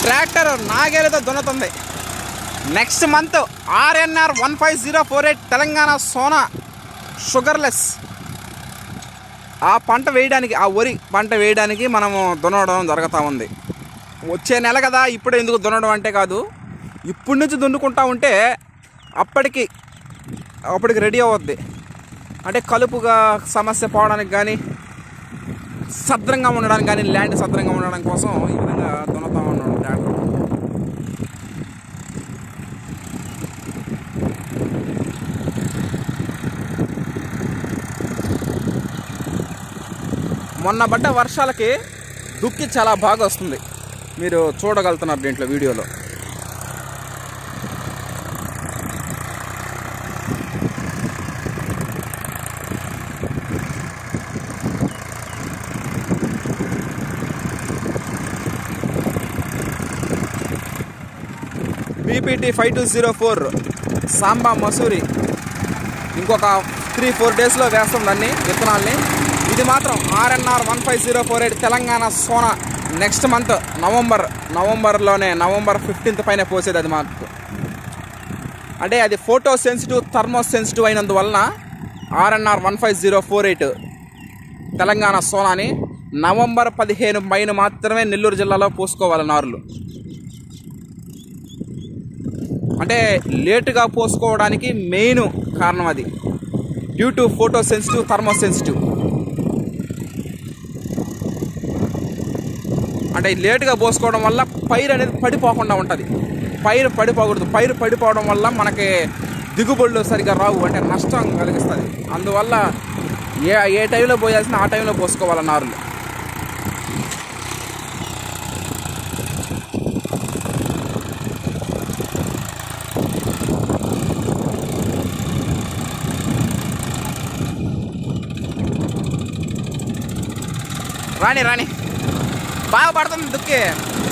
tractor నాగేలతో దున్నుతుంది next month RNR one five zero four eight Telangana Sona sugarless ఆ పంట వేయడానికి ఆ వరి పంట వేయడానికి మనము దున్నడం జరుగుతూ ఉంది వచ్చే నెల కదా ఇప్పుడు ఎందుకు దున్నడం అంటే కాదు ఇప్పటి నుంచి దున్నుకుంటా ఉంటే అప్పటికి అప్పటికి రెడీ అవుద్ది అంటే కలుపుగా సమస్య పోవడానికి కానీ సద్రంగా ఉండడానికి కానీ ల్యాండ్ సద్రంగా ఉండడం కోసం ఈ విధంగా దున్నుతా ఉన్నాడు ట్రాక్టర్ మొన్న పడ్డ వర్షాలకి దుక్కి చాలా బాగా వస్తుంది మీరు చూడగలుగుతున్నారు దీంట్లో వీడియోలో BPT five two zero four Samba Mahsuri ఇంకొక త్రీ ఫోర్ డేస్లో వేస్తాం దాన్ని విత్తనాల్ని ఇది మాత్రం RNR one five zero four eight Telangana Sona next month November నవంబర్లోనే నవంబర్ ఫిఫ్టీన్త్ పైన పోసేది అది మాకు అంటే అది ఫోటో సెన్సిటివ్ థర్మో సెన్సిటివ్ అయినందువలన RNR one five zero four eight Telangana సోనాని నవంబర్ పదిహేను పైన మాత్రమే నెల్లూరు జిల్లాలో పోసుకోవాలి నారులు అంటే లేటుగా పోసుకోవడానికి మెయిన్ కారణం అది due to photo sensitive thermo sensitive అంటే లేటుగా పోసుకోవడం వల్ల పైరు అనేది పడిపోకుండా ఉంటుంది పైరు పడిపోకూడదు పైరు పడిపోవడం వల్ల మనకి దిగుబడులు సరిగా రావు అంటే నష్టం కలిగిస్తుంది అందువల్ల ఏ ఏ టైంలో పోయాల్సిన ఆ టైంలో పోసుకోవాలి నారులు రాని రాని బాగా పడుతుంది దుక్కి